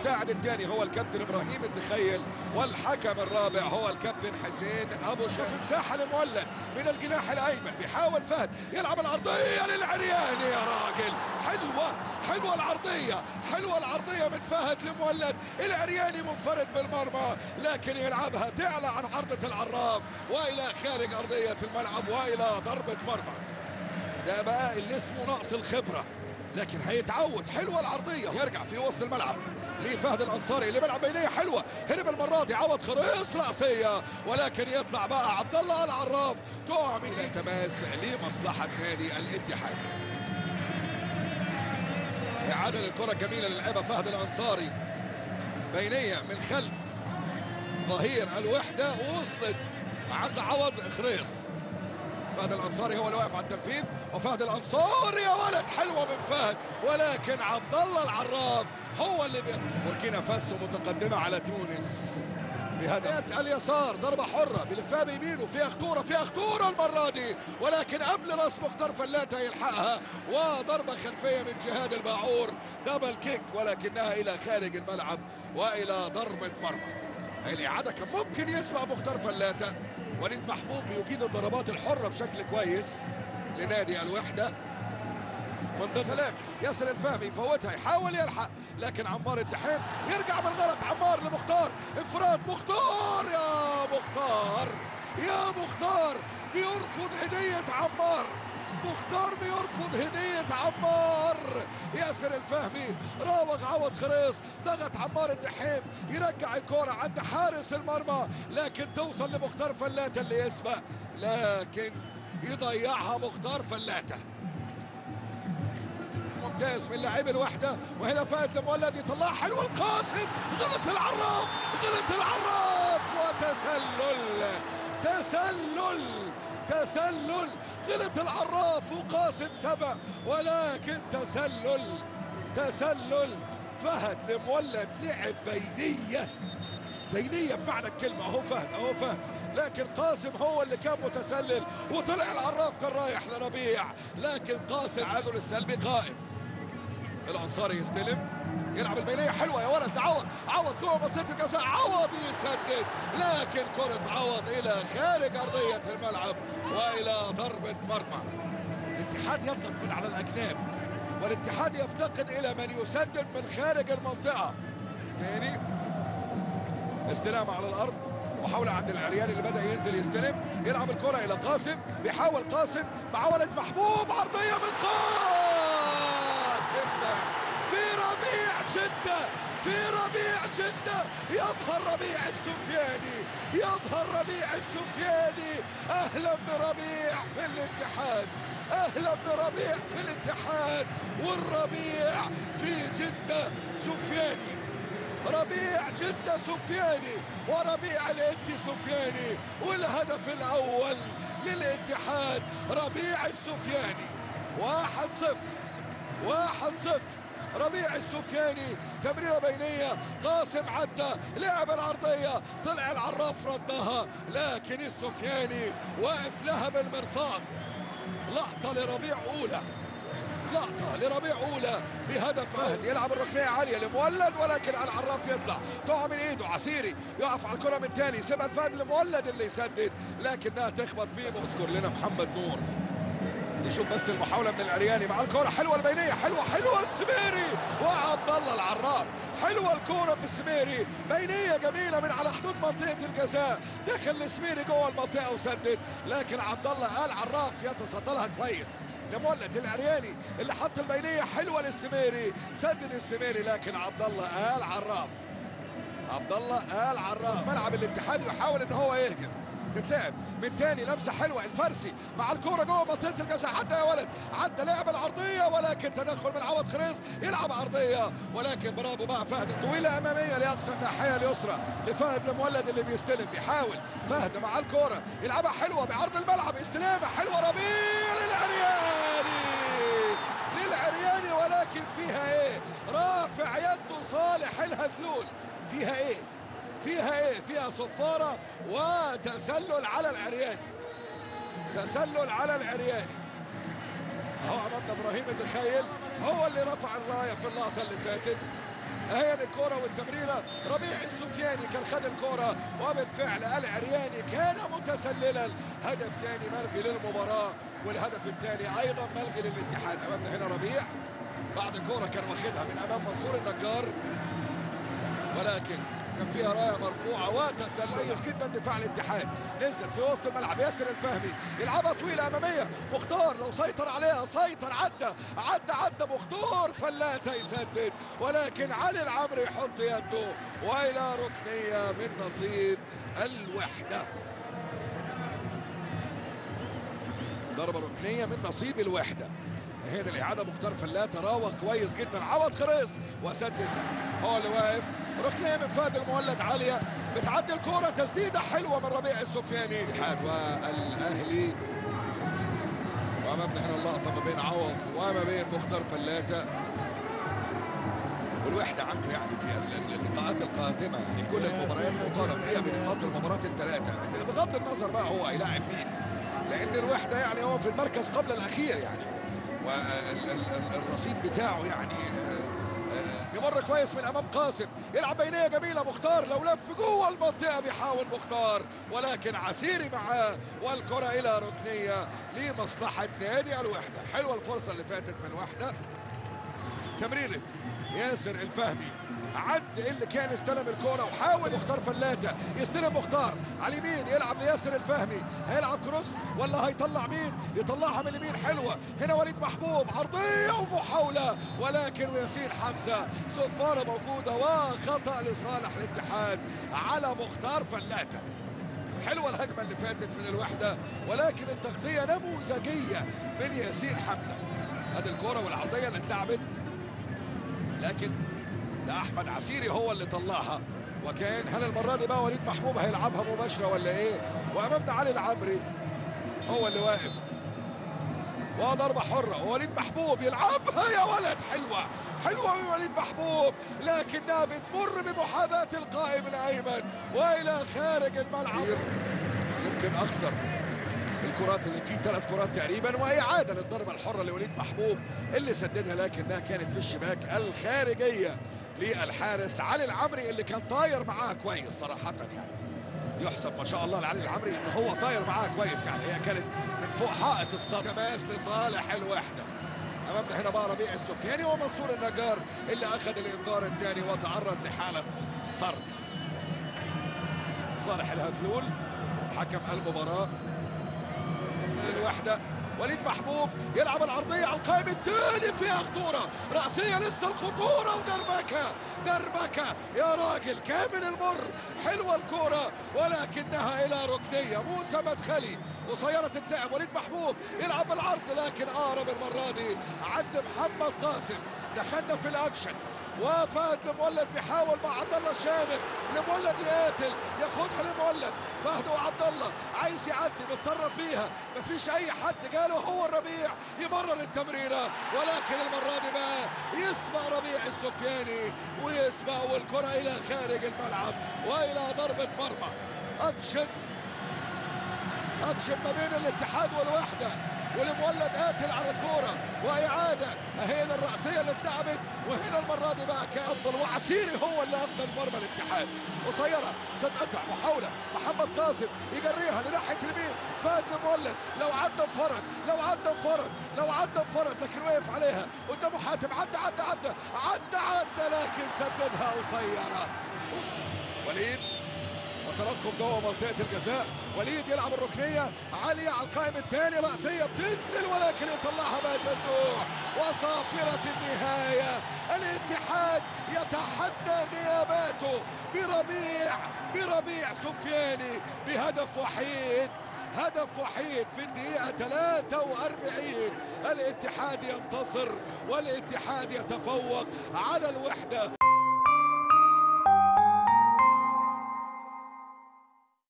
المساعد الثاني هو الكابتن ابراهيم الدخيل والحكم الرابع هو الكابتن حسين ابو شرف مساحه لمولد من الجناح الايمن بيحاول فهد يلعب العرضيه للعرياني يا راجل حلوه حلوه العرضيه حلوه العرضيه من فهد لمولد العرياني منفرد بالمرمى لكن يلعبها تعلى عن عرضه العراف والى خارج ارضيه الملعب والى ضربه مرمى ده بقى اللي اسمه نقص الخبره لكن هيتعود حلوه العرضيه يرجع في وسط الملعب لفهد الانصاري اللي بيلعب بينيه حلوه هرب المره دي عوض خريص راسيه ولكن يطلع بقى عبد الله العراف تقع من التماس لمصلحه نادي الاتحاد اعاده للكره الجميله اللي لعبها فهد الانصاري بينيه من خلف ظهير الوحده وصلت عند عوض خريص فهد الانصاري هو اللي واقف على التنفيذ وفهد الانصاري يا ولد حلوه من فهد ولكن عبد الله العراف هو اللي بي... بوركينا فاسو متقدمه على تونس بهدف اليسار ضربه حره بلفها بيمينه فيها خطوره فيها خطوره المره دي ولكن قبل راس مختار فلاته يلحقها وضربه خلفيه من جهاد الباعور دبل كيك ولكنها الى خارج الملعب والى ضربه مرمى الاعاده كان ممكن يسبق مختار فلاته وليد محبوب بيجيد الضربات الحره بشكل كويس لنادي الوحده من ضمن سلام ياسر الفهمي يفوتها يحاول يلحق لكن عمار الدحيم يرجع بالغلط عمار لمختار انفراد مختار يا مختار يا مختار بيرفض هديه عمار مختار بيرفض هدية عمار ياسر الفهمي راوغ عوض خريص ضغط عمار الدحيم يرجع الكرة عند حارس المرمى لكن توصل لمختار فلاتة اللي يسبق لكن يضيعها مختار فلاتة ممتاز من لاعبي الوحدة وهنا فهد المولد يطلعها حلو القاسم غلط العراف غلط العراف وتسلل تسلل تسلل غلط العراف وقاسم سبع ولكن تسلل تسلل فهد لمولد لعب بينية بينية بمعنى الكلمة اهو فهد اهو فهد لكن قاسم هو اللي كان متسلل وطلع العراف كان رايح لربيع لكن قاسم عادل السلبي قائم الانصاري يستلم يلعب البينية حلوة يا ولد لعوض عوض جوه منطقة الجزاء عوض يسدد لكن كرة عوض إلى خارج أرضية الملعب وإلى ضربة مرمى الاتحاد يضغط من على الأجناب والاتحاد يفتقد إلى من يسدد من خارج المنطقة تاني استلام على الأرض محاولة عند العريان اللي بدأ ينزل يستلم يلعب الكرة إلى قاسم بيحاول قاسم مع ولد محبوب عرضية من قاسم في ربيع جدة في ربيع جدة يظهر ربيع السفياني يظهر ربيع السفياني أهلا بربيع في الاتحاد أهلا بربيع في الاتحاد والربيع في جدة سفياني ربيع جدة سفياني وربيع الإنتي سفياني والهدف الأول للاتحاد ربيع السفياني واحد صفر واحد صفر ربيع السفياني تمريره بينيه قاسم عدى لعب العرضيه طلع العراف ردها لكن السفياني واقف لها بالمرصاد لقطه لربيع اولى لقطة لربيع أولى بهدف فهد يلعب الركنية عالية لمولد ولكن العراف يطلع تقع من إيده عسيري يقف على الكرة من تاني سيبها الفهد لمولد اللي يسدد لكنها تخبط فيه اذكر لنا محمد نور نشوف بس المحاولة من العرياني مع الكرة حلوة البينية حلوة حلوة السميري وعبد الله العراف حلوة الكرة من السميري بينية جميلة من على حدود منطقة الجزاء دخل السميري جوه المنطقة وسدد لكن عبد الله قال عراف يتصدى لها كويس لمولد العرياني اللي حط البينية حلوة للسميري سدد السميري لكن عبد الله قال عراف عبد الله قال عراف ملعب الاتحاد يحاول ان هو يهجم تتلعب من تاني لمسه حلوه الفرسي مع الكوره جوه منطقه الجزاء عدى يا ولد عدى لعب العرضيه ولكن تدخل من عوض خريص يلعب عرضيه ولكن برافو بقى فهد طويله اماميه لاقصى الناحيه اليسرى لفهد المولد اللي بيستلم بيحاول فهد مع الكوره يلعبها حلوه بعرض الملعب استلامه حلوه ربيع للعرياني للعرياني ولكن فيها ايه رافع يده صالح الهذلول فيها ايه فيها ايه فيها صفارة وتسلل على العرياني تسلل على العرياني اهو امامنا ابراهيم الدخيل هو اللي رفع الراية في اللقطة اللي فاتت هي الكرة والتمريرة ربيع السفياني كان خد الكرة وبالفعل العرياني كان متسللا هدف ثاني ملغي للمباراة والهدف الثاني أيضا ملغي للاتحاد أمامنا هنا ربيع بعد كرة كان واخدها من أمام منصور النجار ولكن كان فيها رايه مرفوعه وتسلل كويس جدا دفاع الاتحاد نزل في وسط الملعب ياسر الفهمي يلعبها طويله اماميه مختار لو سيطر عليها سيطر عدى عدى عدى مختار فلاته يسدد ولكن علي العمري يحط يده والى ركنيه من نصيب الوحده ضربه ركنيه من نصيب الوحده هنا الاعاده مختار فلاته راوغ كويس جدا عوض خريص وسدد هو اللي واقف ركنيه من فهد المولد عاليه بتعدي الكوره تسديده حلوه من ربيع السفياني الاتحاد والاهلي وامامنا هنا اللقطه ما بين عوض وما بين مختار فلاته والوحده عنده يعني في اللقاءات القادمه يعني كل المباريات مطالب فيها بنقاط المباريات الثلاثه بغض النظر بقى هو هيلاعب مين لان الوحده يعني هو في المركز قبل الاخير يعني والرصيد بتاعه يعني يمر كويس من امام قاسم يلعب بينيه جميله مختار لو لف جوه المنطقه بيحاول مختار ولكن عسيري معاه والكره الى ركنيه لمصلحه نادي الوحده حلوه الفرصه اللي فاتت من الوحده تمريره ياسر الفهمي عد اللي كان استلم الكرة وحاول مختار فلاتة يستلم مختار على اليمين يلعب لياسر الفهمي هيلعب كروس ولا هيطلع مين يطلعها من اليمين حلوة هنا وليد محبوب عرضية ومحاولة ولكن وياسين حمزة صفارة موجودة وخطأ لصالح الاتحاد على مختار فلاتة حلوة الهجمة اللي فاتت من الوحدة ولكن التغطية نموذجية من ياسين حمزة هذه الكرة والعرضية اللي اتلعبت لكن ده احمد عسيري هو اللي طلعها وكان هل المره دي بقى وليد محبوب هيلعبها مباشره ولا ايه وامامنا علي العمري هو اللي واقف وضربة حرة ووليد محبوب يلعبها يا ولد حلوة حلوة من وليد محبوب لكنها بتمر بمحاذاة القائم الأيمن وإلى خارج الملعب يمكن أخطر الكرات اللي فيه ثلاث كرات تقريبا واعاده للضربه الحره لوليد محبوب اللي سددها لكنها كانت في الشباك الخارجيه للحارس علي العمري اللي كان طاير معاه كويس صراحه يعني يحسب ما شاء الله لعلي العمري ان هو طاير معاه كويس يعني هي كانت من فوق حائط الصد تماس لصالح الوحده امامنا هنا بقى ربيع السفياني ومنصور النجار اللي اخذ الانذار الثاني وتعرض لحاله طرد صالح الهزلول حكم المباراه الوحدة وليد محبوب يلعب العرضية على القائم الثاني فيها خطورة رأسية لسه الخطورة ودربكة دربكة يا راجل كامل المر حلوة الكورة ولكنها إلى ركنية موسى مدخلي قصيرة تتلعب وليد محبوب يلعب بالعرض لكن أقرب المرة دي عند محمد قاسم دخلنا في الأكشن وفهد المولد بيحاول مع عبد الله الشامخ المولد يقاتل ياخدها لمولد فهد وعبد الله عايز يعدي متطرف بيها مفيش اي حد جاله هو الربيع يمرر التمريره ولكن المره دي بقى يسمع ربيع السفياني ويسمع والكره الى خارج الملعب والى ضربه مرمى اكشن اكشن ما بين الاتحاد والوحده والمولد قاتل على الكوره واعاده هنا الراسيه اللي اتلعبت وهنا المره دي بقى كافضل وعسيري هو اللي انقذ مرمى الاتحاد قصيره تتقطع محاوله محمد قاسم يجريها لناحيه اليمين فهد المولد لو عدى انفرد لو عدى انفرد لو عدى انفرد لكن وقف عليها قدامه حاتم عدى عدى عدى عدى عدى لكن سددها قصيره وليد وترقب جوه منطقه الجزاء وليد يلعب الركنيه عاليه على القائم الثاني راسيه بتنزل ولكن يطلعها بقت ممدوح وصافره النهايه الاتحاد يتحدى غياباته بربيع بربيع سفياني بهدف وحيد هدف وحيد في الدقيقة 43 الاتحاد ينتصر والاتحاد يتفوق على الوحدة